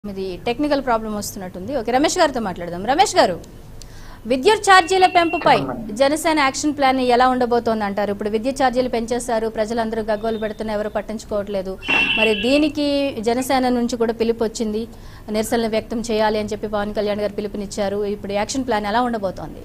ఇది technical problem వస్తున్నట్టుంది okay Ramesh గారితో మాట్లాడదాం రమేష్ గారు విద్యుత్ ఛార్జీల పెంపుపై జనసేన యాక్షన్ ప్లాన్ ఎలా ఉండబోతోంది అంటారు ఇప్పుడు విద్యుత్ ఛార్జీలు పెంచేస్తారు ప్రజలందరూ గగ్గోలు పెడుతున్నా ఎవరు పట్టించుకోవట్లేదు మరి దీనికి జనసేన నుంచి కూడా పిలుపు వచ్చింది నిరసనలు వ్యక్తం చేయాలి అని చెప్పి పవన్ కళ్యాణ్ గారు పిలుపునిచ్చారు ఇప్పుడు యాక్షన్ ప్లాన్ ఎలా ఉండబోతోంది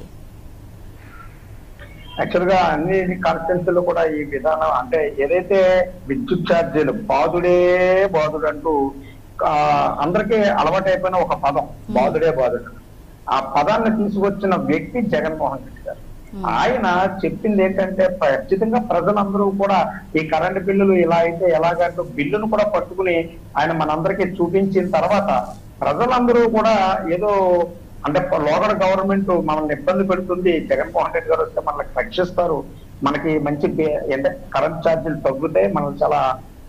యాక్చువల్ గా అన్ని కాన్స్టిట్యూన్సీలో కూడా ఈ విధానం అంటే ఏదైతే విద్యుత్ ఛార్జీలు బాధుడే బాధుడు అంటూ ఆ, అందరికీ అలవాటైపోయిన ఒక పదం బాధుడే బాధుడు ఆ పదాన్ని తీసుకొచ్చిన వ్యక్తి జగన్మోహన్ రెడ్డి గారు ఆయన చెప్పింది ఏంటంటే ఖచ్చితంగా ప్రజలందరూ కూడా ఈ కరెంటు బిల్లులు ఇలా అయితే ఎలాగంటూ బిల్లును కూడా పట్టుకుని ఆయన మనందరికీ చూపించిన తర్వాత ప్రజలందరూ కూడా ఏదో అంటే లోకల్ గవర్నమెంట్ మనల్ని ఇబ్బంది పెడుతుంది జగన్మోహన్ రెడ్డి గారు వస్తే మనల్ని రక్షిస్తారు మనకి మంచి పే- అంటే కరెంట్ ఛార్జీలు తగ్గుతాయి మనం చాలా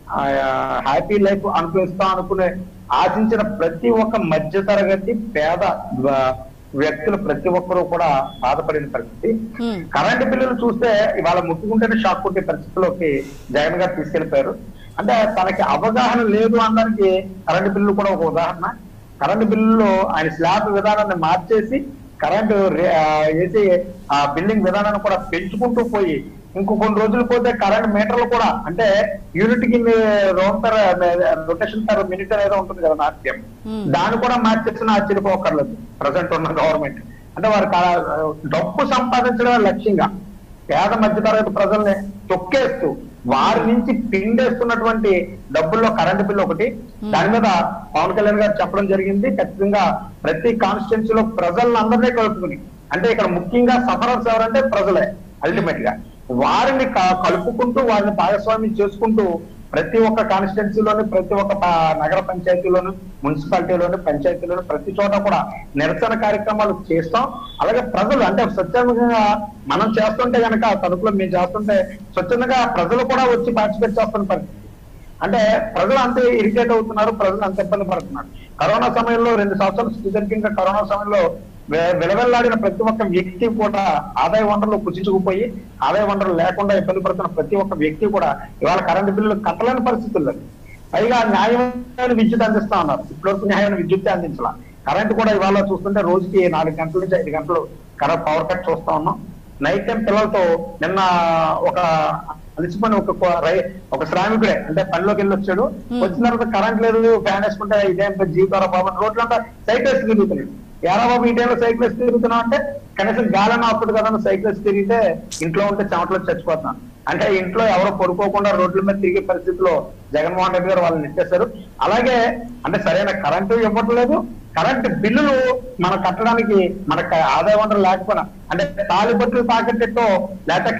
హ్యాపీ లైఫ్ అనుభవిస్తాం అనుకునే ఆశించిన ప్రతి ఒక్క మధ్య తరగతి పేద ఆ, వ్యక్తులు ప్రతి ఒక్కరూ కూడా బాధపడిన పరిస్థితి హ్మ్. కరెంటు బిల్లులు చూస్తే ఇవాళ ముట్టుకుంటేనే షాక్ కొట్టే పరిస్థితిలోకి జగన్ గారు తీసుకెళ్లిపోయారు అంటే తనకి అవగాహన లేదు అనడానికి కరెంటు బిల్లులు కూడా ఒక ఉదాహరణ కరెంటు బిల్లులో ఆయన స్లాబ్ విధానాన్ని మార్చేసి కరెంటు రే- ఆ, వేసి ఆ బిల్లింగ్ విధానాన్ని కూడా పెంచుకుంటూ పోయి ఇంకో కొన్ని రోజులు పోతే కరెంట్ మీటర్లు కూడా అంటే యూనిట్ కి round per rotation per minute అనేది ఉంటుంది కదా నాట్యం Hmm. దాన్ని కూడా మార్చేసిన ఆశ్చర్యపోకర్లేదు ప్రజెంట్ ఉన్న గవర్నమెంట్ అంటే వారు కా- డబ్బు సంపాదించడమే లక్ష్యంగా పేద మధ్యతరగతి ప్రజల్ని తొక్కేస్తూ వారి నుంచి పిండేస్తున్నటువంటి డబ్బుల్లో కరెంటు బిల్లు ఒకటి దాని మీద పవన్ కళ్యాణ్ గారు చెప్పడం జరిగింది ఖచ్చితంగా ప్రతి కాన్స్టిట్యున్సీలో ప్రజలందరినీ కలుపుకుని అంటే ఇక్కడ ముఖ్యంగా సఫరర్స్ ఎవరంటే ప్రజలే అల్టిమేట్ గా వారిని క- కలుపుకుంటూ వారిని భాగస్వామ్యం చేసుకుంటూ ప్రతి ఒక్క కాన్స్టిట్యున్సీలోని ప్రతి ఒక్క ప- నగర పంచాయతీలోను మున్సిపాలిటీలోని పంచాయతీలోని ప్రతి చోట కూడా నిరసన కార్యక్రమాలు చేస్తాం అలాగే ప్రజలు అంటే స్వచ్ఛందంగా మనం చేస్తుంటే గనక తణుకులో మేము చేస్తుంటే స్వచ్ఛందంగా ప్రజలు కూడా వచ్చి పార్టిసిపేట్ చేస్తున్న పరిస్థితి అంటే ప్రజలు అంతే ఇరిటేట్ అవుతున్నారు ప్రజలు అంత ఇబ్బంది పడుతున్నారు కరోనా సమయంలో రెండు సంవత్సరాలు సుదీర్ఘంగా కరోనా సమయంలో వె- వెలవెల్లాడిన ప్రతి ఒక్క వ్యక్తి కూడా ఆదాయ వనరులు కుచించుకుపోయి ఆదాయ వనరులు లేకుండా ఇబ్బంది పడుతున్న ప్రతి ఒక్క వ్యక్తి కూడా ఇవాళ కరెంటు బిల్లులు కట్టలేని పరిస్థితుల్లో పైగా న్యాయమైన విద్యుత్ అందిస్తా ఉన్నారు ఇప్పటివరకు న్యాయమైన విద్యుత్ అందించాల కరెంట్ కూడా ఇవాళ చూస్తుంటే రోజుకి నాలుగు గంటల నుంచి ఐదు గంటలు కరెంట్ పవర్ కట్ చూస్తా ఉన్నాం నైట్ టైం పిల్లలతో నిన్న ఒక అలసిపోయిన ఒక కొ- రై- ఒక శ్రామికుడే అంటే పనిలోకి వెళ్ళి వచ్చాడు వచ్చిన తర్వాత కరెంట్ లేదు ఫ్యాన్ వేసుకుంటే ఇదేం జీవితారా బాబు అని రోడ్లంతా సైకిల్ వేసి తిరుగుతున్నాడు ఎరా బాబు ఈ టైంలో సైకిల్ వేసి తిరుగుతున్నావు అంటే కనీసం గాలని ఆపుడు కదా అని సైకిల్ వేసి తిరిగితే ఇంట్లో ఉంటే చెమటలో చచ్చిపోతున్నాను అంటే ఇంట్లో ఎవరో పడుకోకుండా రోడ్ల మీద తిరిగే పరిస్థితిలో జగన్మోహన్ రెడ్డి గారు వాళ్ళని నెట్టేశారు అలాగే అంటే సరైన కరెంటు ఇవ్వట్లేదు కరెంట్ బిల్లులు మనం కట్టడానికి మనకు ఆదాయ వనరులు లేకపోయినా అంటే తాలిబొట్లు తాకట్టెట్టో లేకపోతే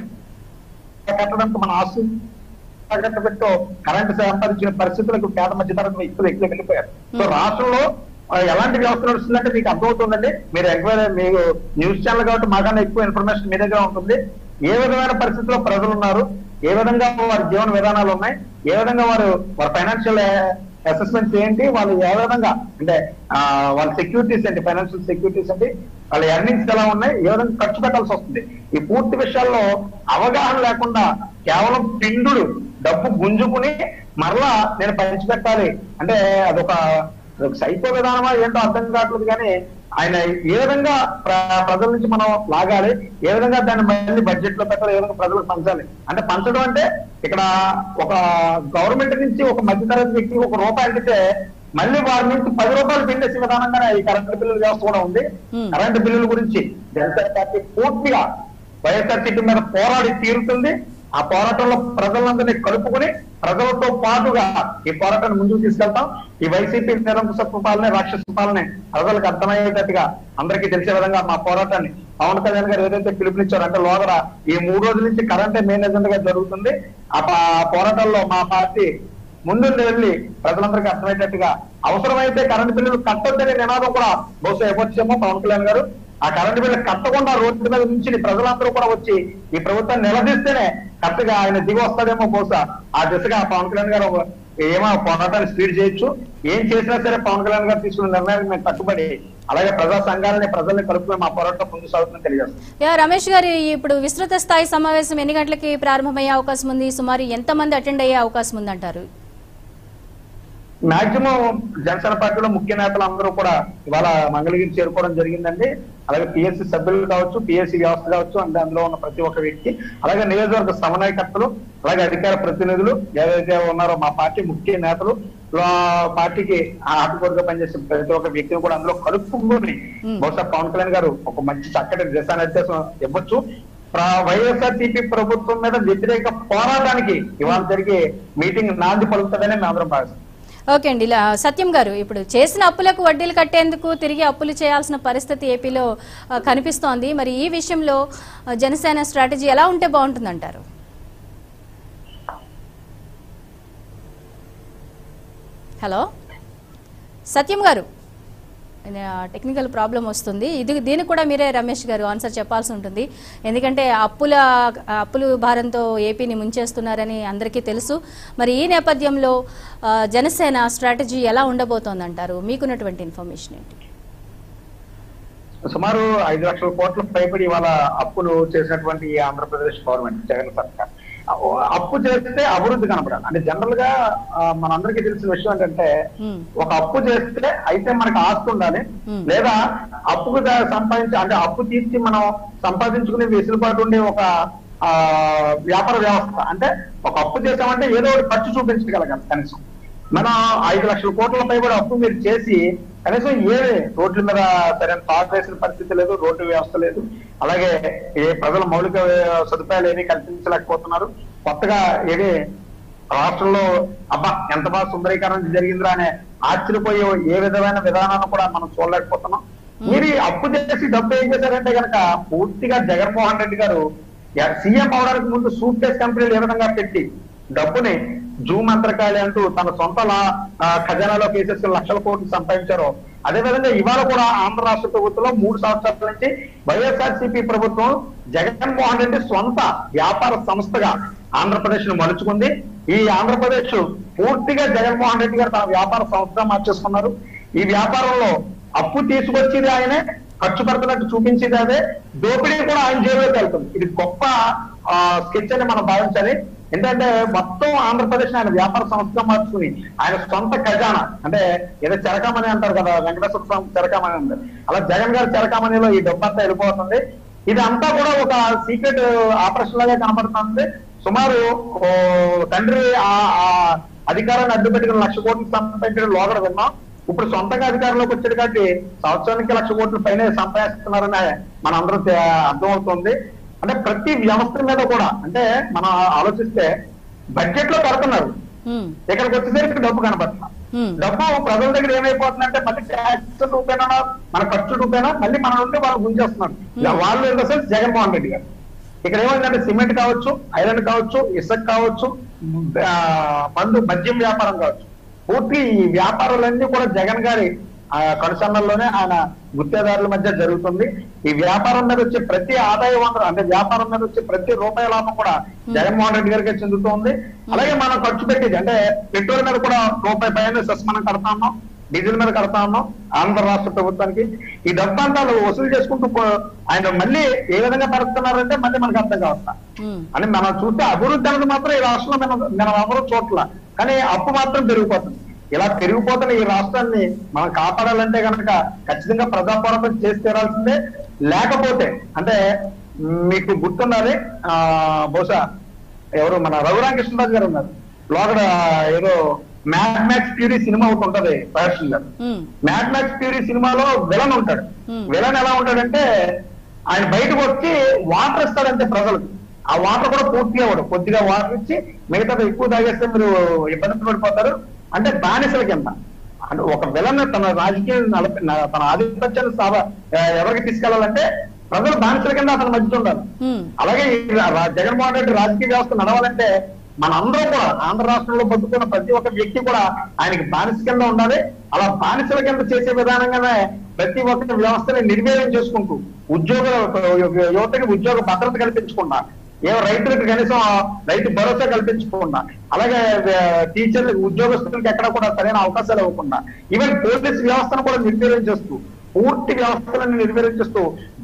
కట్టడానికి మన ఆస్తు తాకట్టు పెట్టో కరెంట్ సంపాదించిన పరిస్థితులకు పేద మధ్యతరగతి వ్యక్తులు ఎక్కువ వెళ్ళిపోయారు సో రాష్ట్రంలో ఆ, ఎలాంటి వ్యవస్థ నడుస్తుందంటే మీకు అర్థమవుతుందండి మీరు ఎంక్వైరీ మీరు న్యూస్ ఛానల్ కాబట్టి మాకన్నా ఎక్కువ ఇన్ఫర్మేషన్ మీ దగ్గర ఉంటుంది ఏ విధమైన పరిస్థితుల్లో ప్రజలు ఉన్నారు ఏ విధంగా వారి జీవన విధానాలు ఉన్నాయి ఏ విధంగా వారు వారి ఫైనాన్షియల్ అసెస్మెంట్స్ ఏంటి వాళ్ళు ఏ విధంగా అంటే ఆ, వాళ్ళ సెక్యూరిటీస్ ఏంటి ఫైనాన్షియల్ సెక్యూరిటీస్ ఏంటి వాళ్ళ ఎర్నింగ్స్ ఎలా ఉన్నాయి ఏ విధంగా ఖర్చు పెట్టాల్సి వస్తుంది ఈ పూర్తి విషయాల్లో అవగాహన లేకుండా కేవలం పిండుడు డబ్బు గుంజుకుని మరలా నేను పంచిపెట్టాలి అంటే అదొక అదొక సైకో విధానమా ఏంటో అర్థం కావట్లేదు కానీ ఆయన ఏ విధంగా ప్ర- ప్రజల నుంచి మనం లాగాలి ఏ విధంగా దాన్ని మళ్ళీ బడ్జెట్ లో పెట్టాలి ఏ విధంగా ప్రజలకు పంచాలి అంటే పంచడం అంటే ఇక్కడ ఒక గవర్నమెంట్ నుంచి ఒక మధ్యతరగతి వ్యక్తి ఒక రూపాయి అందితే మళ్ళీ వారి నుంచి పది రూపాయలు పిండేసే విధానంగానే ఈ కరెంటు బిల్లుల వ్యవస్థ కూడా ఉంది Hmm. కరెంటు బిల్లుల గురించి జనసేన పార్టీ పూర్తిగా వైఎస్ఆర్సీపీ మీద పోరాడి తీరుతుంది ఆ పోరాటంలో ప్రజలందరినీ కలుపుకుని ప్రజలతో పాటుగా ఈ పోరాటాన్ని ముందుకు తీసుకెళ్తాం ఈ వైసీపీ నిరంకుశత్వ పాలనే రాక్షస పాలనే ప్రజలకు అర్థమయ్యేటట్టుగా అందరికీ తెలిసే విధంగా మా పోరాటాన్ని పవన్ కళ్యాణ్ గారు ఏదైతే పిలుపునిచ్చారో అంటే లోగర ఈ మూడు రోజుల నుంచి కరెంటే మెయిన్ ఎజెండా గా జరుగుతుంది ఆ ప- ఆ పోరాటంలో మా పార్టీ ముందు వెళ్ళి ప్రజలందరికీ అర్థమయ్యేటట్టుగా అవసరమైతే కరెంటు బిల్లులు కట్టొద్దనే నినాదం కూడా బహుశా ఇవ్వచ్చేమో పవన్ కళ్యాణ్ గారు ఆ కరెంటు బిల్లు కట్టకుండా రోడ్డు మీద నుంచి ప్రజలందరూ కూడా వచ్చి ఈ ప్రభుత్వాన్ని నిలదీస్తేనే కరెక్ట్గా ఆయన దిగి వస్తాడేమో బహుశా ఆ దిశగా పవన్ కళ్యాణ్ గారు ఏమో పోరాటాన్ని స్పీడ్ చేయొచ్చు ఏం చేసినా సరే పవన్ కళ్యాణ్ గారు తీసుకున్న నిర్ణయానికి మేము కట్టుబడి అలాగే ప్రజా సంఘాలని ప్రజల్ని కలుపుకుని మా పోరాటం ముందు సాగుతుందని తెలియజేస్తాం యా రమేష్ గారు ఇప్పుడు విస్తృత స్థాయి సమావేశం ఎన్ని గంటలకి ప్రారంభమయ్యే అవకాశం ఉంది సుమారు ఎంత మంది అటెండ్ అయ్యే అవకాశం ఉందంటారు మాక్సిమం జనసేన పార్టీలో ముఖ్య నేతలు అందరూ కూడా ఇవాళ మంగళగిరి చేరుకోవడం జరిగిందండి అలాగే పిఎస్సి సభ్యులు కావచ్చు పిఎస్సి వ్యవస్థ కావచ్చు అంటే అందులో ఉన్న ప్రతి ఒక్క వ్యక్తి అలాగే నియోజకవర్గ సమన్వయకర్తలు అలాగే అధికార ప్రతినిధులు ఏదైతే ఉన్నారో మా పార్టీ ముఖ్య నేతలు ఆ, పార్టీకి ఆటకూరుగా పనిచేసే ప్రతి ఒక్క వ్యక్తిని కూడా అందులో కలుపుకుని Hmm. బహుశా పవన్ కళ్యాణ్ గారు ఒక మంచి చక్కటి దిశానిర్దేశం ఇవ్వచ్చు వైఎస్ఆర్సీపీ ప్రభుత్వం మీద వ్యతిరేక పోరాటానికి ఇవాళ జరిగే మీటింగ్ నాంది పలుకుతుందని మేము అందరం భావిస్తాం ఓకే అండి ఇలా సత్యం గారు ఇప్పుడు చేసిన అప్పులకు వడ్డీలు కట్టేందుకు తిరిగి అప్పులు చేయాల్సిన పరిస్థితి ఏపీలో ఆ, కనిపిస్తోంది మరి ఈ విషయంలో ఆ, జనసేన స్ట్రాటజీ ఎలా ఉంటే బాగుంటుందంటారు హలో సత్యం గారు టెక్నికల్ ప్రాబ్లం వస్తుంది ఇది దీనికి కూడా మీరే రమేష్ గారు ఆన్సర్ చెప్పాల్సి ఉంటుంది ఎందుకంటే అప్పుల అప్పులు భారంతో ఏపీని ముంచేస్తున్నారని అందరికీ తెలుసు మరి ఈ నేపథ్యంలో ఆ, జనసేన స్ట్రాటజీ ఎలా ఉండబోతోందంటారు మీకున్నటువంటి ఇన్ఫర్మేషన్ ఏంటి సుమారు ఐదు లక్షల కోట్ల పైబడి ఇవాళ అప్పులు చేసినటువంటి ఈ ఆంధ్రప్రదేశ్ గవర్నమెంట్ జగన్ సర్కార్ అప్పు చేస్తే అభివృద్ధి కనపడాలి అంటే జనరల్ గా ఆ, మనందరికీ తెలిసిన విషయం ఏంటంటే Hmm. ఒక అప్పు చేస్తే అయితే మనకు ఆస్తి ఉండాలి Hmm. లేదా అప్పుకు దా- సంపాదించి అంటే అప్పు తీర్చి మనం సంపాదించుకునే వెసులుబాటు ఉండే ఒక ఆ వ్యాపార వ్యవస్థ అంటే ఒక అప్పు చేసామంటే ఏదో ఒకటి ఖర్చు చూపించగలగాలి కనీసం మనం ఐదు లక్షల కోట్ల పైబడి అప్పు మీరు చేసి కనీసం ఏ రోడ్ల మీద సరైన పాస్ వేసిన పరిస్థితి లేదు రోడ్డు వ్యవస్థ లేదు అలాగే ఏ ప్రజల మౌలిక సదుపాయాలు ఏమీ కల్పించలేకపోతున్నారు కొత్తగా ఏది రాష్ట్రంలో అబ్బా ఎంత బాగా సుందరీకరణ జరిగిందిరా అనే ఆశ్చర్యపోయే ఏ విధమైన విధానాన్ని కూడా మనం చూడలేకపోతున్నాం మీరు ఈ అప్పు చేసి డబ్బు ఏం చేశారంటే కనుక పూర్తిగా జగన్మోహన్ రెడ్డి గారు సీఎం అవడానికి ముందు సూట్ కేస్ కంపెనీలు ఏ విధంగా పెట్టి డబ్బుని జూమ్ అంతరకాలి అంటూ తన సొంత లా- ఆ, ఖజానాలో వేసేసి లక్షల కోట్లు సంపాదించారో అదేవిధంగా ఇవాళ కూడా ఆంధ్ర రాష్ట్ర ప్రభుత్వంలో మూడు సంవత్సరాల నుంచి వైఎస్ఆర్సీపీ ప్రభుత్వం జగన్మోహన్ రెడ్డి సొంత వ్యాపార సంస్థగా ఆంధ్రప్రదేశ్ ను మలుచుకుంది ఈ ఆంధ్రప్రదేశ్ పూర్తిగా జగన్మోహన్ రెడ్డి గారు తన వ్యాపార సంస్థగా మార్చేసుకున్నారు ఈ వ్యాపారంలో అప్పు తీసుకొచ్చేది ఆయనే ఖర్చు పెడుతున్నట్టు చూపించేది అదే దోపిడీ కూడా ఆయన జైల్లోకి వెళ్తుంది ఇది గొప్ప స్కెచ్ అని మనం భావించాలి ఏంటంటే మొత్తం ఆంధ్రప్రదేశ్ ఆయన వ్యాపార సంస్థగా మార్చుకుని ఆయన సొంత ఖజానా అంటే ఏదో చెరకామణి అంటారు కదా వెంకటేశ్వర స్వామి చెరకామణి అంటారు అలా జగన్ గారి చెరకామణిలో ఈ డబ్బంతా వెళ్ళిపోతుంది ఇది అంతా కూడా ఒక సీక్రెట్ ఆపరేషన్ లాగా కనబడుతుంది సుమారు ఓ తండ్రి ఆ ఆ అధికారాన్ని అడ్డు పెట్టుకుని లక్ష కోట్లు సంపాదించడం లోగడ విన్నాం ఇప్పుడు సొంతంగా అధికారంలోకి వచ్చాడు కాబట్టి సంవత్సరానికి లక్ష కోట్ల పైన సంపాదిస్తున్నారని మన అందరూ అర్థమవుతుంది అంటే ప్రతి వ్యవస్థ మీద కూడా అంటే మనం ఆలోచిస్తే బడ్జెట్ లో పెడుతున్నారు హ్మ్, ఇక్కడికి వచ్చేసరికి డబ్బు కనపడుతున్నారు హ్మ్, డబ్బు ప్రజల దగ్గర ఏమైపోతుందంటే మళ్ళీ ట్యాక్స్ రూపేనా మన ఖర్చు రూపేనా మళ్ళీ మన నుండి వాళ్ళు గుంజేస్తున్నారు ఇలా వాళ్ళు in the sense Jaganmohan Reddy garu ఇక్కడ ఏమైందంటే సిమెంట్ కావచ్చు ఐరన్ కావచ్చు ఇసుక కావచ్చు ఆ, మందు మద్యం వ్యాపారం కావచ్చు పూర్తి ఈ వ్యాపారాలన్నీ కూడా జగన్ గారి ఆ, కనుసన్నల్లోనే ఆయన గుత్తేదారుల మధ్య జరుగుతుంది ఈ వ్యాపారం మీద వచ్చే ప్రతి ఆదాయ వనరు అంటే వ్యాపారం మీద వచ్చే ప్రతి రూపాయి లాభం కూడా జగన్మోహన్ రెడ్డి గారికి చెందుతోంది అలాగే మనం ఖర్చు పెట్టేది అంటే పెట్రోల్ మీద కూడా రూపాయి పైన సెస్ మనం కడతా ఉన్నాం డీజిల్ మీద కడతా ఉన్నాం ఆంధ్ర రాష్ట్ర ప్రభుత్వానికి ఈ డబ్బంతా వసూలు చేసుకుంటూ పో- ఆయన మళ్ళీ ఏ విధంగా పెడుతున్నారంటే మళ్ళీ మనకు అర్థం కావట్లా హ్మ్. అని మనం చూస్తే అభివృద్ధి అనేది మాత్రం ఈ రాష్ట్రంలో మనం మనం ఎవరు చోట్ల కానీ అప్పు మాత్రం పెరిగిపోతుంది ఇలా పెరిగిపోతున్న ఈ రాష్ట్రాన్ని మనం కాపాడాలంటే కనుక ఖచ్చితంగా ప్రజా పోరాటం చేసి తీరాల్సిందే లేకపోతే అంటే మీకు గుర్తుండాలి ఆ బహుశా ఎవరు మన రఘురామకృష్ణరాజు గారు ఉన్నారు లోగడ ఏదో మ్యాడ్ మ్యాక్స్ ప్యూరీ సినిమా ఒకటి ఉంటది ప్రదర్శన garu hmm, Mad Max Fury సినిమాలో విలన్ ఉంటాడు Hmm. విలన్ ఎలా ఉంటాడంటే ఆయన బయటకు వచ్చి వాటర్ ఇస్తాడంటే ప్రజలకు ఆ వాటర్ కూడా పూర్తిగా ఇవ్వడు కొద్దిగా వాటర్ ఇచ్చి మిగతాది ఎక్కువ తాగేస్తే మీరు ఇబ్బంది పడిపోతారు అంటే బానిసల కింద అంటే ఒక విలన్ తన రాజకీయ నలప- న- తన ఆధిపత్యాన్ని సావ- ఎవరికి తీసుకెళ్లాలంటే ప్రజలు బానిసల కింద అతను మధ్య ఉండాలి హ్మ్, అలాగే ఈ రా- రా- జగన్మోహన్ రెడ్డి రాజకీయ వ్యవస్థ నడవాలంటే మనందరూ కూడా ఆంధ్ర రాష్ట్రంలో బతుకున్న ప్రతి ఒక్క వ్యక్తి కూడా ఆయనకి బానిస కింద ఉండాలి అలా బానిసల కింద చేసే విధానంగానే ప్రతి ఒక్క వ్యవస్థని నిర్వీర్యం చేసుకుంటూ ఉద్యోగ యువతకి ఉద్యోగ భద్రత కల్పించకుండా ఏ రైతులకు కనీసం రైతు భరోసా కల్పించకుండా అలాగే టీచర్లకు ఉద్యోగస్తులకు ఎక్కడ కూడా సరైన అవకాశాలు ఇవ్వకుండా ఈవెన్ పోలీస్ వ్యవస్థను కూడా నిర్వీర్యం చేస్తూ పూర్తి వ్యవస్థలను నిర్వీర్యం చేస్తూ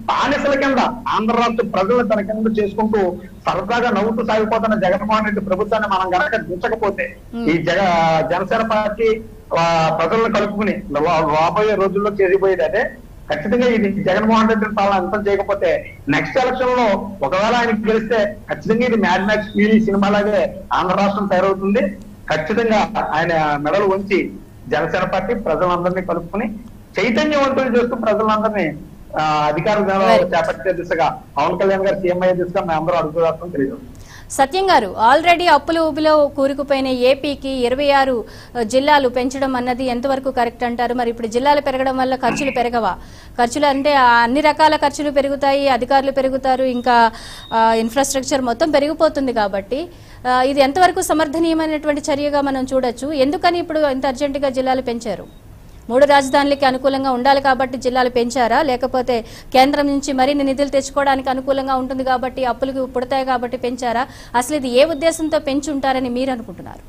బానిసల కింద ఆంధ్ర రాష్ట్ర ప్రజలను తన కింద చేసుకుంటూ సరదాగా నవ్వుతూ సాగిపోతున్న జగన్మోహన్ రెడ్డి ప్రభుత్వాన్ని మనం గనక దించకపోతే ఈ జగ జనసేన పార్టీ ఆ, ప్రజలను కలుపుకుని రా- రాబోయే రోజుల్లో చేసిపోయేది అదే ఖచ్చితంగా ఇది జగన్మోహన్ రెడ్డి పాలన అంతం చేయకపోతే నెక్స్ట్ ఎలక్షన్ లో ఒకవేళ ఆయన గెలిస్తే ఖచ్చితంగా ఇది మ్యాడ్ మ్యాక్స్ ఈ సినిమాలాగే ఆంధ్ర రాష్ట్రం తయారవుతుంది ఖచ్చితంగా ఆయన మెడలు ఉంచి జనసేన పార్టీ ప్రజలందరినీ కలుపుకుని చైతన్యవంతులు చేస్తూ ప్రజలందరినీ ఆ, అధికార Right. చేపట్టే దిశగా పవన్ కళ్యాణ్ గారు సీఎం అయ్యే దిశగా మేము అందరూ అడుగు వేస్తాం తెలియదు సత్యం గారు ఆల్రెడీ అప్పుల ఊబిలో కూరుకుపోయిన ఏపీకి ఇరవై ఆరు జిల్లాలు పెంచడం అన్నది ఎంతవరకు కరెక్ట్ అంటారు మరి ఇప్పుడు జిల్లాలు పెరగడం వల్ల ఖర్చులు పెరగవా ఖర్చులు అంటే ఆ అన్ని రకాల ఖర్చులు పెరుగుతాయి అధికారులు పెరుగుతారు ఇంకా ఇన్ఫ్రాస్ట్రక్చర్ మొత్తం పెరిగిపోతుంది కాబట్టి ఆ, ఇది ఎంతవరకు సమర్థనీయమైనటువంటి చర్యగా మనం చూడొచ్చు ఎందుకని ఇప్పుడు ఇంత అర్జెంటుగా జిల్లాలు పెంచారు మూడు రాజధానులకి అనుకూలంగా ఉండాలి కాబట్టి జిల్లాలు పెంచారా లేకపోతే కేంద్రం నుంచి మరిన్ని నిధులు తెచ్చుకోవడానికి అనుకూలంగా ఉంటుంది కాబట్టి అప్పులకు పుడతాయి కాబట్టి పెంచారా అసలు ఇది ఏ ఉద్దేశంతో పెంచి ఉంటారని మీరు అనుకుంటున్నారు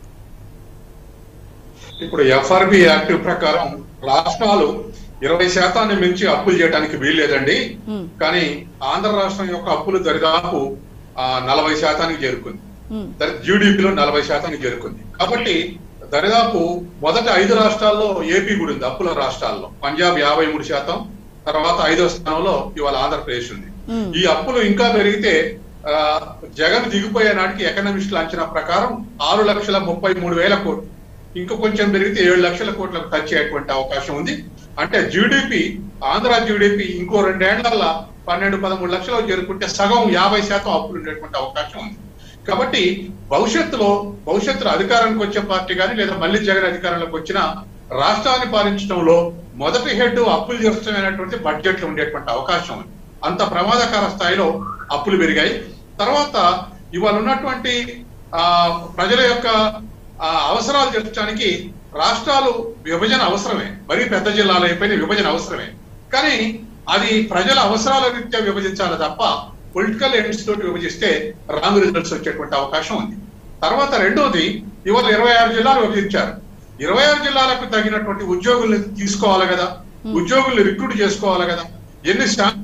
ఇప్పుడు ఎఫ్ఆర్బి యాక్ట్ ప్రకారం రాష్ట్రాలు ఇరవై శాతాన్ని మించి అప్పులు చేయడానికి వీల్లేదండి ఉమ్, కానీ ఆంధ్ర రాష్ట్రం యొక్క అప్పులు దరిదాపు ఆ, నలభై శాతానికి చేరుకుంది ఉమ్, జీడిపిలో నలభై శాతానికి చేరుకుంది కాబట్టి దరిదాపు మొదటి ఐదు రాష్ట్రాల్లో ఏపీ కూడా ఉంది అప్పుల రాష్ట్రాల్లో పంజాబ్ యాభై మూడు శాతం తర్వాత ఐదో స్థానంలో ఇవాళ ఆంధ్రప్రదేశ్ ఉంది ఉమ్, ఈ అప్పులు ఇంకా పెరిగితే ఆ, జగన్ దిగిపోయే నాటికి ఎకనామిస్టుల అంచనా ప్రకారం ఆరు లక్షల ముప్పై మూడు వేల కోట్లు ఇంకా కొంచెం పెరిగితే ఏడు లక్షల కోట్లకు టచ్ అయ్యేటువంటి అవకాశం ఉంది అంటే జీడిపి ఆంధ్ర జీడిపి ఇంకో రెండేళ్ల పన్నెండు పదమూడు లక్షలు చేరుకుంటే సగం యాభై శాతం అప్పులు ఉండేటువంటి అవకాశం ఉంది కాబట్టి భవిష్యత్తులో భవిష్యత్తులో అధికారానికి వచ్చే పార్టీ కానీ లేదా మళ్ళీ జగన్ అధికారంలోకి వచ్చిన రాష్ట్రాన్ని పాలించడంలో మొదటి హెడ్ అప్పులు చేస్తున్నటువంటి బడ్జెట్లు ఉండేటువంటి అవకాశం ఉంది అంత ప్రమాదకర స్థాయిలో అప్పులు పెరిగాయి తర్వాత ఇవాళ ఉన్నటువంటి ఆ ప్రజల యొక్క ఆ, అవసరాలు తీర్చడానికి రాష్ట్రాలు విభజన అవసరమే మరీ పెద్ద జిల్లాలు అయిపోయిన విభజన అవసరమే కానీ అది ప్రజల అవసరాల రీత్యా విభజించాలి తప్ప పొలిటికల్ ఎండ్స్ తోటి విభజిస్తే రాంగ్ రిజల్ట్స్ వచ్చేటువంటి అవకాశం ఉంది తర్వాత రెండోది ఇవాళ ఇరవై ఆరు జిల్లాలు విభజించారు ఇరవై ఆరు జిల్లాలకు తగినటువంటి ఉద్యోగుల్ని తీసుకోవాలి కదా ఉద్యోగుల్ని రిక్రూట్ చేసుకోవాలి కదా ఎన్ని శా-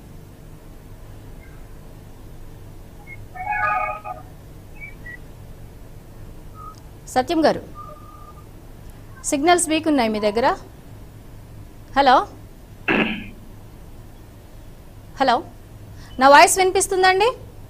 సత్యం గారు సిగ్నల్స్ వీక్ ఉన్నాయి మీ దగ్గర హలో హలో నా వాయిస్ వినిపిస్తుందండి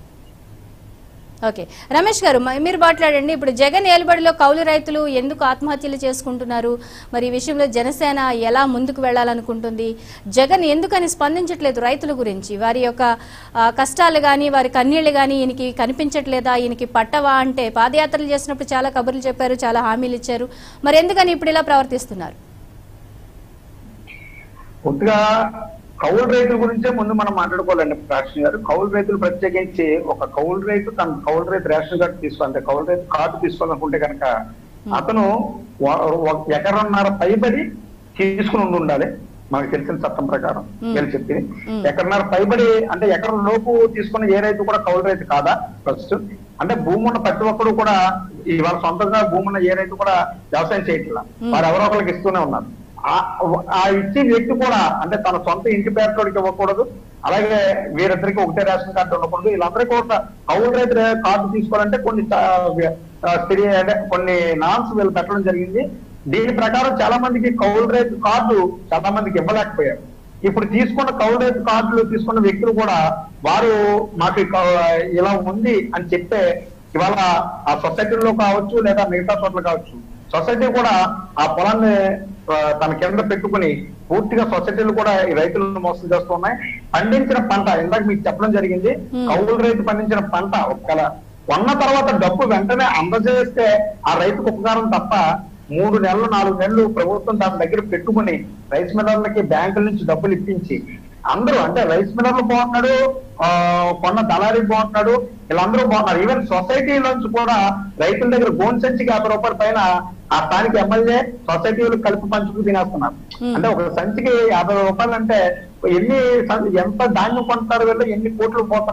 ఓకే రమేష్ గారు మ- మీరు మాట్లాడండి ఇప్పుడు జగన్ ఏలుబడిలో కౌలు రైతులు ఎందుకు ఆత్మహత్యలు చేసుకుంటున్నారు మరి ఈ విషయంలో జనసేన ఎలా ముందుకు వెళ్ళాలనుకుంటుంది జగన్ ఎందుకని స్పందించట్లేదు రైతుల గురించి వారి యొక్క ఆ, కష్టాలు కానీ వారి కన్నీళ్లు కానీ ఈయనకి కనిపించట్లేదా ఈయనకి పట్టవా అంటే పాదయాత్రలు చేసినప్పుడు చాలా కబుర్లు చెప్పారు చాలా హామీలు ఇచ్చారు మరి ఎందుకని ఇప్పుడు ఇలా ప్రవర్తిస్తున్నారు కొద్దిగా కౌలు రైతుల గురించే ముందు మనం మాట్లాడుకోవాలండి రాష్ట్రం గారు కౌలు రైతులు ప్రత్యేకించి ఒక కౌలు రైతు తన కౌలు రైతు రేషన్ కార్డు తీసుకోవాలి కౌలు రైతు కార్డు తీసుకోవాలనుకుంటే కనుక అతను వ- ఒక ఎకరన్నర పైబడి తీసుకుని ఉండి ఉండాలి మనకు తెలిసిన చట్టం ప్రకారం Hmm. వీళ్ళు చెప్పింది Hmm. ఎకరన్నర పైబడి అంటే ఎకరం లోపు తీసుకున్న ఏ రైతు కూడా కౌలు రైతు కాదా ఫస్ట్ అంటే భూమి ఉన్న ప్రతి ఒక్కరు కూడా ఇవాళ సొంతంగా భూమి ఉన్న ఏ రైతు కూడా వ్యవసాయం చేయట్లా Hmm. వారు ఎవరో ఒకరికి ఇస్తూనే ఉన్నారు ఆ- ఆ ఇచ్చే వ్యక్తి కూడా అంటే తన సొంత ఇంటి పేరుతోడికి ఇవ్వకూడదు అలాగే వీరిద్దరికి ఒకటే రేషన్ కార్డు ఉండకూడదు వీళ్ళందరికీ కూడా కౌలు రైతు రే- కార్డు తీసుకోవాలంటే కొన్ని చా- ఆ, స్థిరీ అంటే కొన్ని నామ్స్ వీళ్ళు పెట్టడం జరిగింది దీని ప్రకారం చాలా మందికి కౌలు రైతు కార్డు చాలా మందికి ఇవ్వలేకపోయారు ఇప్పుడు తీసుకున్న కౌలు రైతు కార్డులు తీసుకున్న వ్యక్తులు కూడా వారు మాకు ఈ కౌ- ఇలా ఉంది అని చెప్తే ఇవాళ ఆ సొసైటీలో కావచ్చు లేదా మిగతా చోట్ల కావచ్చు సొసైటీ కూడా ఆ పొలాన్ని ఆ, తన కింద పెట్టుకుని పూర్తిగా సొసైటీలు కూడా ఈ రైతులను మోసం చేస్తూ ఉన్నాయి పండించిన పంట ఇందాక మీకు చెప్పడం జరిగింది Hmm. కౌలు రైతు పండించిన పంట ఒకవేళ కొన్న తర్వాత డబ్బు వెంటనే అందజేస్తే ఆ రైతుకు ఉపకారం తప్ప మూడు నెలలు నాలుగు నెలలు ప్రభుత్వం దాని దగ్గర పెట్టుకుని రైస్ మిల్లర్లకి బ్యాంకుల నుంచి డబ్బులు ఇప్పించి అందరూ అంటే రైస్ మిల్లర్లు బాగున్నాడు ఆ, కొన్న దళారీ బాగున్నాడు వీళ్ళందరూ బాగున్నారు ఈవెన్ సొసైటీలోంచి కూడా రైతుల దగ్గర గోన్ సంచికి యాభై రూపాయల పైన ఆ స్థానిక ఎమ్మెల్యే సొసైటీలు కలిపి పంచుకు తినేస్తున్నారు Hmm. అంటే ఒక సంచికి యాభై రూపాయలు అంటే ఎన్ని సం- ఎంత ధాన్యం కొంటారు వీళ్ళు ఎన్ని కోట్లు పోతున్నాయి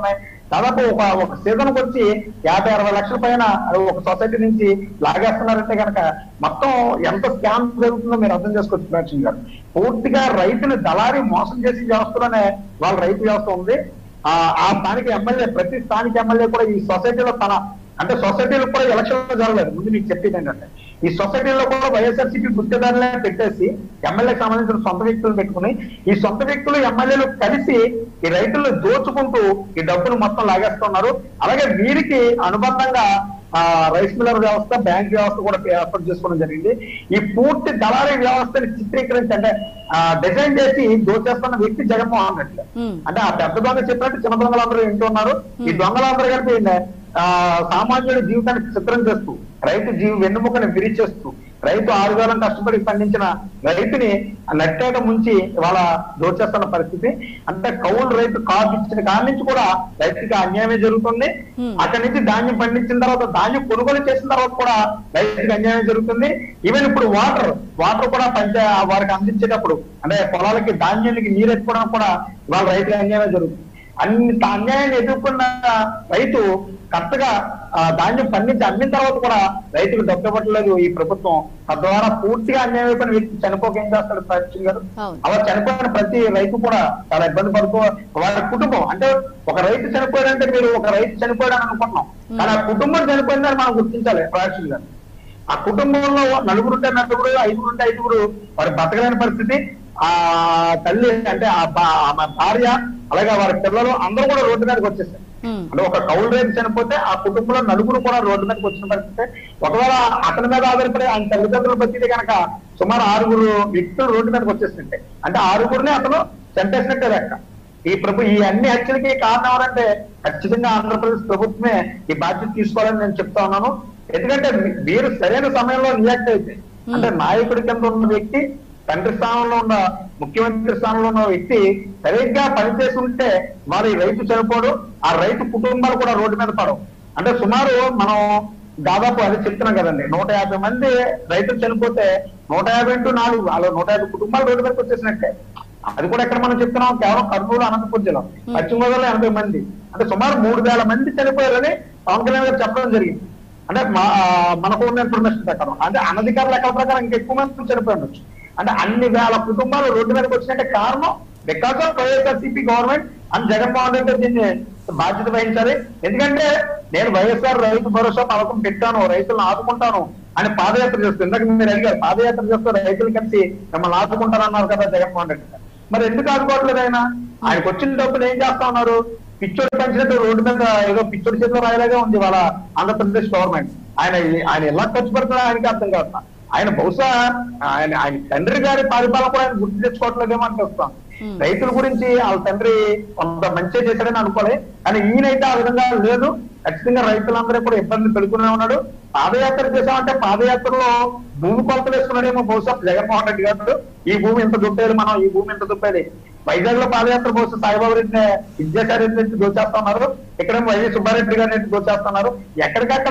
దాదాపు ఒక ఒక సీజన్ వచ్చి యాభై అరవై లక్షల పైన ఒక సొసైటీ నుంచి లాగేస్తున్నారంటే కనుక మొత్తం ఎంత స్కామ్ జరుగుతుందో మీరు అర్థం చేసుకోవచ్చు ప్రేక్షకులు గారు పూర్తిగా రైతుని దళారి మోసం చేసే వ్యవస్థలోనే వాళ్ళ రైతు వ్యవస్థ ఉంది ఆ ఆ స్థానిక ఎమ్మెల్యే ప్రతి స్థానిక ఎమ్మెల్యే కూడా ఈ సొసైటీలో తన అంటే సొసైటీలో కూడా ఎలక్షన్ జరగలేదు ముందు మీకు చెప్పేది ఏంటంటే ఈ సొసైటీలో కూడా వైఎస్ఆర్సీపీ గుర్తుదారులే పెట్టేసి ఎమ్మెల్యేకి సంబంధించిన సొంత వ్యక్తులు పెట్టుకుని ఈ సొంత వ్యక్తులు ఎమ్మెల్యేలు కలిసి ఈ రైతులను దోచుకుంటూ ఈ డబ్బును మొత్తం లాగేస్తున్నారు అలాగే వీరికి అనుబంధంగా ఆ రైస్ మిల్లర్ వ్యవస్థ బ్యాంక్ వ్యవస్థ కూడా ఏర్పాటు చేసుకోవడం జరిగింది ఈ పూర్తి దళారీ వ్యవస్థని చిత్రీకరించి అంటే డిజైన్ చేసి దోచేస్తున్న వ్యక్తి జగన్మోహన్ రెడ్డి ఉమ్. అంటే ఆ పెద్ద దొంగ చెప్పినట్టు చిన్న దొంగలందరూ వింటున్నారు ఈ దొంగలందరూ కలిపి ఆ సామాన్యుడి జీవితానికి చిత్రం చేస్తూ రైతు జీవి వెన్నుముకని విరిచేస్తూ రైతు ఆరుగాలం కష్టపడి పండించిన రైతుని నట్టేట ముంచి ఇవాళ దోచేస్తున్న పరిస్థితి అంటే కౌలు రైతు కార్డు ఇచ్చిన కాడి నుంచి కూడా రైతుకి అన్యాయమే జరుగుతుంది Hmm. అక్కడి నుంచి ధాన్యం పండించిన తర్వాత ధాన్యం కొనుగోలు చేసిన తర్వాత కూడా రైతుకి అన్యాయం జరుగుతుంది ఈవెన్ ఇప్పుడు వాటర్ వాటర్ కూడా పంచ వారికి అందించేటప్పుడు అంటే పొలాలకి ధాన్యానికి నీరు ఎత్తుకోవడం కూడా వాళ్ళ రైతుకి అన్యాయమే జరుగుతుంది అన్ని అన్యాయాన్ని ఎదుర్కొన్న రైతు కరెక్ట్గా ఆ, ధాన్యం పండించి అమ్మిన తర్వాత కూడా రైతుకు డబ్బు ఇవ్వట్లేదు ఈ ప్రభుత్వం తద్వారా పూర్తిగా అన్యాయం అయిపోయిన వ్యక్తి చనిపోక ఏం చేస్తాడు ప్రతిష్ఠ గారు అవును. అలా చనిపోయిన ప్రతి రైతు కూడా చాలా ఇబ్బంది పడుతూ వారి కుటుంబం అంటే ఒక రైతు చనిపోయాడంటే మీరు ఒక రైతు చనిపోయాడని అనుకుంటున్నాం కానీ ఆ కుటుంబం చనిపోయిందని మనం గుర్తించాలి ప్రాక్షన్ గారు ఆ కుటుంబంలో నలుగురు ఉంటే నలుగురు ఐదుగురు ఉంటే ఐదుగురు వారి బతకలేని పరిస్థితి ఆ తల్లి అంటే ఆ బా- ఆమె భార్య అలాగే వారి పిల్లలు అందరూ కూడా రోడ్డు మీదకి వచ్చేసారు ఉమ్. అంటే ఒక కౌలు రైతు చనిపోతే ఆ కుటుంబంలో నలుగురు కూడా రోడ్డు మీదకి వచ్చిన పరిస్థితి ఒకవేళ అతని మీద ఆధారపడి ఆయన తల్లిదండ్రులు బతికితే కనుక సుమారు ఆరుగురు వ్యక్తులు రోడ్డు మీదకి వచ్చేస్తుంటే అంటే ఆరుగురిని అతను చంపేసినట్టే లెక్క ఈ ప్రభు ఈ అన్ని హత్యలకి కారణం ఎవరంటే ఖచ్చితంగా ఆంధ్రప్రదేశ్ ప్రభుత్వమే ఈ బాధ్యత తీసుకోవాలని నేను చెప్తా ఉన్నాను ఎందుకంటే మీ- మీరు సరైన సమయంలో రియాక్ట్ అయితే అంటే నాయకుడి కింద ఉన్న వ్యక్తి తండ్రి స్థానంలో ఉన్న ముఖ్యమంత్రి స్థానంలో ఉన్న వ్యక్తి సరిగ్గా పనిచేసి ఉంటే వారి రైతు చనిపోడు ఆ రైతు కుటుంబాలు కూడా రోడ్డు మీద పడవు అంటే సుమారు మనం దాదాపు అది చెప్తున్నాం కదండి నూట యాభై మంది రైతులు చనిపోతే నూట యాభై ఇంటూ నాలుగు అలా నూట యాభై కుటుంబాలు రోడ్డు మీదకి వచ్చేసినట్టే అది కూడా ఎక్కడ మనం చెప్తున్నాం కేవలం కర్నూలు అనంతపురం జిల్లా పశ్చిమ గోదావరిలో ఎనభై మంది అంటే సుమారు మూడు వేల మంది చనిపోయారని పవన్ కళ్యాణ్ గారు చెప్పడం జరిగింది అంటే మా ఆ, మనకు ఉన్న ఇన్ఫర్మేషన్ ప్రకారం అంటే అనధికారుల లెక్కల ప్రకారం ఇంకా ఎక్కువ మంది చనిపోయి ఉండొచ్చు అంటే అన్ని వేల కుటుంబాలు రోడ్డు మీదకి వచ్చినట్టే కారణం because of YSRCP government and Jaganmohan Reddy garu దీన్ని బాధ్యత వహించాలి ఎందుకంటే నేను వైఎస్ఆర్ రైతు భరోసా పథకం పెట్టాను రైతులను ఆదుకుంటాను అని పాదయాత్ర చేస్తూ ఇందాక మీరు అడిగారు పాదయాత్ర చేస్తూ రైతులు కలిసి మిమ్మల్ని ఆదుకుంటారన్నారు కదా జగన్మోహన్ రెడ్డి గారు మరి ఎందుకు ఆదుకోవట్లేదు ఆయన ఆయనకు వచ్చిన డబ్బులు ఏం చేస్తా ఉన్నారు పిచ్చోడు పెంచినట్టు రోడ్డు మీద ఏదో పిచ్చోడి చేతిలో రాయలాగా ఉంది వాళ్ళ ఆంధ్రప్రదేశ్ గవర్నమెంట్ ఆయన ఆయన ఎలా ఖర్చు పెడుతున్నా ఆయనకి అర్థం కాదు ఆయన బహుశా ఆయన ఆయన తండ్రి గారి పరిపాలన కూడా ఆయన గుర్తు తెచ్చుకోవట్లేదేమో అనిపిస్తాం రైతుల గురించి వాళ్ళ తండ్రి కొంత మంచి చేశాడని అనుకోలే కానీ ఈయనైతే ఆ విధంగా లేదు ఖచ్చితంగా రైతులందరూ కూడా ఇబ్బంది పెడుతూనే ఉన్నాడు పాదయాత్ర చేసామంటే పాదయాత్రలో భూమి కొలతలు వేసుకున్నాడేమో బహుశా జగన్మోహన్ రెడ్డి గారు ఈ భూమి ఎంత దుప్పేది మనం ఈ భూమి ఎంత దుప్పేది వైజాగ్ లో పాదయాత్ర బహుశా సాయిబాబు రెడ్డిని విద్యాసారి రెడ్డి నుంచి దోచేస్తున్నారు ఇక్కడేమో వైఎస్ సుబ్బారెడ్డి గారి నుంచి దోచేస్తున్నారు ఎక్కడికక్కడ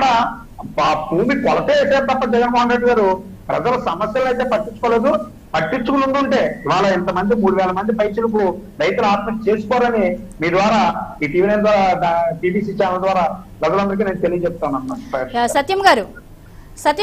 ఆ భూమి కొలతే వేసారు తప్ప జగన్మోహన్ రెడ్డి గారు ప్రజల సమస్యలు అయితే పట్టించుకోలేదు పట్టించుకుని ఉంటే ఇవాళ ఇంతమంది మూడు వేల మంది పైచులకు రైతులు ఆత్మహత్య చేసుకోరని మీ ద్వారా ఈ టీవీ నైన్ ద్వారా టీబీసీ ఛానల్ ద్వారా ప్రజలందరికీ నేను తెలియజెప్తాను అన్నమాట యా, సత్యం గారు సత్యం